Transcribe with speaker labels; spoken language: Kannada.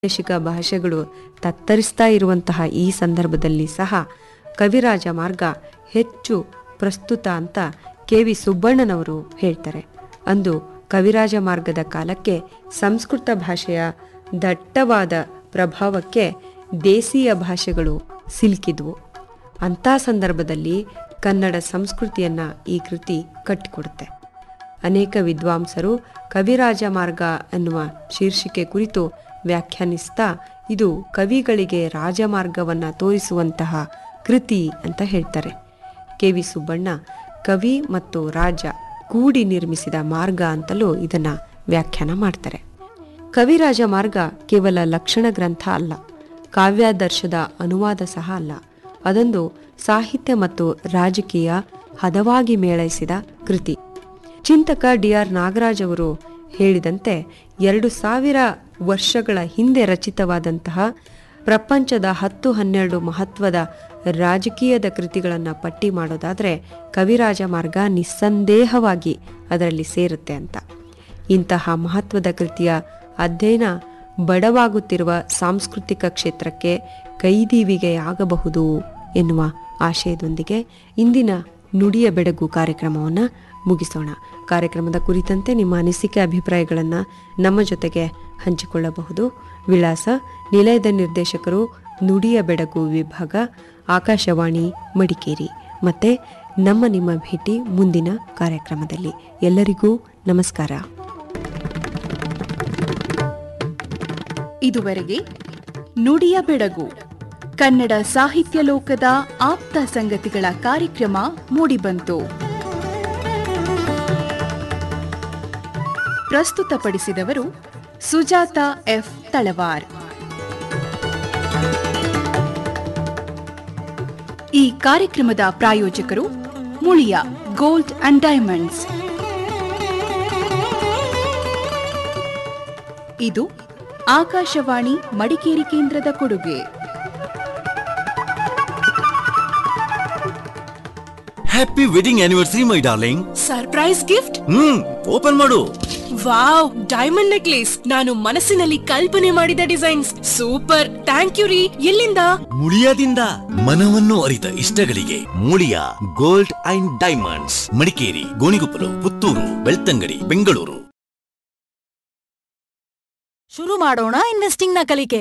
Speaker 1: ಪ್ರಾದೇಶಿಕ ಭಾಷೆಗಳು ತತ್ತರಿಸ್ತಾ ಇರುವಂತಹ ಈ ಸಂದರ್ಭದಲ್ಲಿ ಸಹ ಕವಿರಾಜ ಮಾರ್ಗ ಹೆಚ್ಚು ಪ್ರಸ್ತುತ ಅಂತ ಕೆ ವಿ ಸುಬ್ಬಣ್ಣನವರು ಹೇಳ್ತಾರೆ ಅಂದು ಕವಿರಾಜ ಮಾರ್ಗದ ಕಾಲಕ್ಕೆ ಸಂಸ್ಕೃತ ಭಾಷೆಯ ದಟ್ಟವಾದ ಪ್ರಭಾವಕ್ಕೆ ದೇಸೀಯ ಭಾಷೆಗಳು ಸಿಲುಕಿದ್ವು ಅಂಥ ಸಂದರ್ಭದಲ್ಲಿ ಕನ್ನಡ ಸಂಸ್ಕೃತಿಯನ್ನ ಈ ಕೃತಿ ಕಟ್ಟಿಕೊಡುತ್ತೆ ಅನೇಕ ವಿದ್ವಾಂಸರು ಕವಿರಾಜ ಮಾರ್ಗ ಅನ್ನುವ ಶೀರ್ಷಿಕೆ ಕುರಿತು ವ್ಯಾಖ್ಯಾನಿಸ್ತಾ ಇದು ಕವಿಗಳಿಗೆ ರಾಜಮಾರ್ಗವನ್ನ ತೋರಿಸುವಂತಹ ಕೃತಿ ಅಂತ ಹೇಳ್ತಾರೆ ಕೆ ವಿ ಸುಬ್ಬಣ್ಣ ಕವಿ ಮತ್ತು ರಾಜ ಕೂಡಿ ನಿರ್ಮಿಸಿದ ಮಾರ್ಗ ಅಂತಲೂ ಇದನ್ನ ವ್ಯಾಖ್ಯಾನ ಮಾಡ್ತಾರೆ ಕವಿರಾಜ ಮಾರ್ಗ ಕೇವಲ ಲಕ್ಷಣ ಗ್ರಂಥ ಅಲ್ಲ ಕಾವ್ಯಾದರ್ಶದ ಅನುವಾದ ಸಹ ಅಲ್ಲ ಅದೊಂದು ಸಾಹಿತ್ಯ ಮತ್ತು ರಾಜಕೀಯ ಹದವಾಗಿ ಮೇಳೈಸಿದ ಕೃತಿ ಚಿಂತಕ ಡಿ ಆರ್ ನಾಗರಾಜ್ ಅವರು ಹೇಳಿದಂತೆ ಎರಡು ಸಾವಿರ ವರ್ಷಗಳ ಹಿಂದೆ ರಚಿತವಾದಂತಹ ಪ್ರಪಂಚದ ಹತ್ತು ಹನ್ನೆರಡು ಮಹತ್ವದ ರಾಜಕೀಯದ ಕೃತಿಗಳನ್ನು ಪಟ್ಟಿ ಮಾಡೋದಾದರೆ ಕವಿರಾಜ ಮಾರ್ಗ ನಿಸ್ಸಂದೇಹವಾಗಿ ಅದರಲ್ಲಿ ಸೇರುತ್ತೆ ಅಂತ ಇಂತಹ ಮಹತ್ವದ ಕೃತಿಯ ಅಧ್ಯಯನ ಬಡವಾಗುತ್ತಿರುವ ಸಾಂಸ್ಕೃತಿಕ ಕ್ಷೇತ್ರಕ್ಕೆ ಕೈದೀವಿಗೆಯಾಗಬಹುದು ಎನ್ನುವ ಆಶಯದೊಂದಿಗೆ ಇಂದಿನ ನುಡಿಯ ಬೆಡಗು ಕಾರ್ಯಕ್ರಮವನ್ನು ಮುಗಿಸೋಣ ಕಾರ್ಯಕ್ರಮದ ಕುರಿತಂತೆ ನಿಮ್ಮ ಅನಿಸಿಕೆ ಅಭಿಪ್ರಾಯಗಳನ್ನು ನಮ್ಮ ಜೊತೆಗೆ ಹಂಚಿಕೊಳ್ಳಬಹುದು ವಿಳಾಸ ನಿಲಯದ ನಿರ್ದೇಶಕರು ನುಡಿಯ ಬೆಡಗು ವಿಭಾಗ ಆಕಾಶವಾಣಿ ಮಡಿಕೇರಿ ಮತ್ತೆ ನಮ್ಮ ನಿಮ್ಮ ಭೇಟಿ ಮುಂದಿನ ಕಾರ್ಯಕ್ರಮದಲ್ಲಿ ಎಲ್ಲರಿಗೂ ನಮಸ್ಕಾರ
Speaker 2: ಇದುವರೆಗೆ ನುಡಿಯ ಬೆಡಗು ಕನ್ನಡ ಸಾಹಿತ್ಯ ಲೋಕದ ಆಪ್ತ ಸಂಗತಿಗಳ ಕಾರ್ಯಕ್ರಮ ಮೂಡಿಬಂತು ಪ್ರಸ್ತುತಪಡಿಸಿದವರು ಸುಜಾತ ಎಫ್ ತಳವಾರ್ ಈ ಕಾರ್ಯಕ್ರಮದ ಪ್ರಾಯೋಜಕರು ಮುಳಿಯ ಗೋಲ್ಡ್ ಅಂಡ್ ಡೈಮಂಡ್ಸ್ ಇದು ಆಕಾಶವಾಣಿ ಮಡಿಕೇರಿ ಕೇಂದ್ರದ ಕೊಡುಗೆ
Speaker 3: happy wedding anniversary my darling
Speaker 4: surprise gift
Speaker 3: hmm open ಮಾಡು
Speaker 4: ವಾವ್ ಡೈಮಂಡ್ ನೆಕ್ಲೇಸ್ ನಾನು ಮನಸ್ಸಿನಲ್ಲಿ ಕಲ್ಪನೆ ಮಾಡಿದ ಡಿಸೈನ್ಸ್ ಸೂಪರ್ ಥ್ಯಾಂಕ್ ಯು ರೀ ಎಲ್ಲಿಂದ
Speaker 3: ಮುಳಿಯಾದಿಂದ ಮನವನ್ನು ಅರಿತ ಇಷ್ಟಗಳಿಗೆ Muliya gold and diamonds Madikeri Gonikoppal Puttur Belthangady Bengaluru
Speaker 5: ಶುರು ಮಾಡೋಣ ಇನ್ವೆಸ್ಟಿಂಗ್ ನ ಕಲಿಕೆ